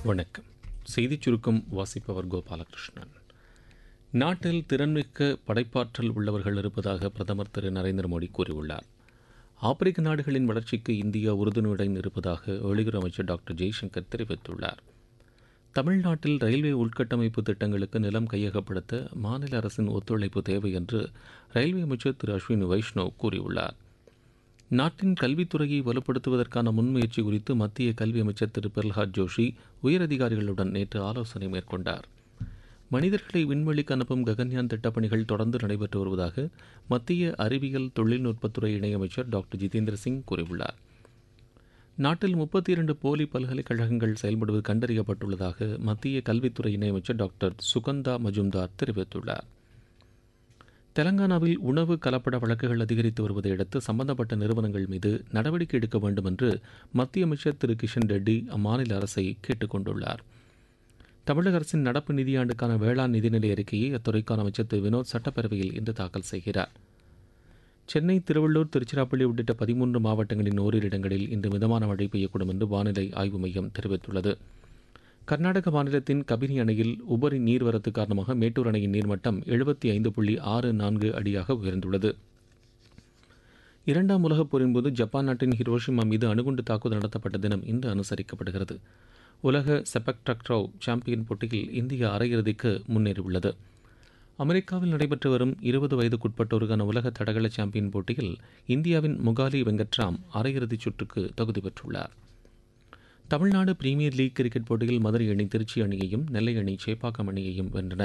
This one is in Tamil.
வணக்கம் செய்திச் சுருக்கம் வாசிப்பவர் கோபாலகிருஷ்ணன் நாட்டில் திறன்மிக்க படைப்பாற்றல் உள்ளவர்கள் இருப்பதாக பிரதமர் திரு நரேந்திர மோடி கூறியுள்ளார் ஆப்பிரிக்க நாடுகளின் வளர்ச்சிக்கு இந்தியா உறுதுணையுடன் இருப்பதாக வெளியுறவு அமைச்சர் டாக்டர் ஜெய்சங்கர் தெரிவித்துள்ளார் தமிழ்நாட்டில் ரயில்வே உள்கட்டமைப்பு திட்டங்களுக்கு நிலம் கையகப்படுத்த மாநில அரசின் ஒத்துழைப்பு தேவை என்று ரயில்வே அமைச்சர் திரு அஸ்வினி வைஷ்ணவ் கூறியுள்ளார் நாட்டின் கல்வித்துறையை வலுப்படுத்துவதற்கான முன்முயற்சி குறித்து மத்திய கல்வி அமைச்சர் திரு பிரல்ஹாத் ஜோஷி உயரதிகாரிகளுடன் நேற்று ஆலோசனை மேற்கொண்டார் மனிதர்களை விண்வெளிக்கு அனுப்பும் ககன்யான் திட்டப்பணிகள் தொடர்ந்து நடைபெற்று வருவதாக மத்திய அறிவியல் தொழில்நுட்பத்துறை இணையமைச்சர் டாக்டர் ஜிதேந்திர சிங் கூறியுள்ளார் நாட்டில் முப்பத்தி இரண்டு போலி பல்கலைக்கழகங்கள் செயல்படுவது கண்டறியப்பட்டுள்ளதாக மத்திய கல்வித்துறை இணையமைச்சர் டாக்டர் சுகந்தா மஜும்தார் தெரிவித்துள்ளார் தெலங்கானாவில் உணவு கலப்பட வழக்குகள் அதிகரித்து வருவதை அடுத்து சம்பந்தப்பட்ட நிறுவனங்கள் மீது நடவடிக்கை எடுக்க வேண்டும் என்று மத்திய அமைச்சர் திரு கிஷன் ரெட்டி அம்மாநில அரசை கேட்டுக் கொண்டுள்ளார் தமிழக அரசின் நடப்பு நிதியாண்டுக்கான வேளாண் நிதிநிலை அறிக்கையை அத்துறைக்கான அமைச்சர் திரு வினோத் சட்டப்பேரவையில் இன்று தாக்கல் செய்கிறார் சென்னை திருவள்ளூர் திருச்சிராப்பள்ளி உள்ளிட்ட பதிமூன்று மாவட்டங்களின் ஓரிரு இடங்களில் இன்று மிதமான மழை பெய்யக்கூடும் என்று வானிலை ஆய்வு மையம் தெரிவித்துள்ளது கர்நாடக மாநிலத்தின் கபினி அணையில் உபரி நீர்வரத்து காரணமாக மேட்டூர் அணையின் நீர்மட்டம் எழுபத்தி ஐந்து புள்ளி ஆறு நான்கு அடியாக உயர்ந்துள்ளது இரண்டாம் உலகப் போரின் போது ஜப்பான் நாட்டின் ஹிரோஷிமா மீது அணுகுண்டு தாக்குதல் நடத்தப்பட்ட தினம் இன்று அனுசரிக்கப்படுகிறது உலக செபக் டக்ரவ் சாம்பியன் போட்டியில் இந்தியா அரையிறுதிக்கு முன்னேறியுள்ளது அமெரிக்காவில் நடைபெற்று வரும் இருபது வயதுக்குட்பட்டோருக்கான உலக தடகள சாம்பியன் போட்டியில் இந்தியாவின் முகாலி வெங்கட்ராம் அரையிறுதிச் சுற்றுக்கு தகுதி பெற்றுள்ளார் தமிழ்நாடு பிரீமியர் லீக் கிரிக்கெட் போட்டியில் மதுரை அணி திருச்சி அணியையும் நெல்லை அணி சேப்பாக்கம் அணியையும் வென்றன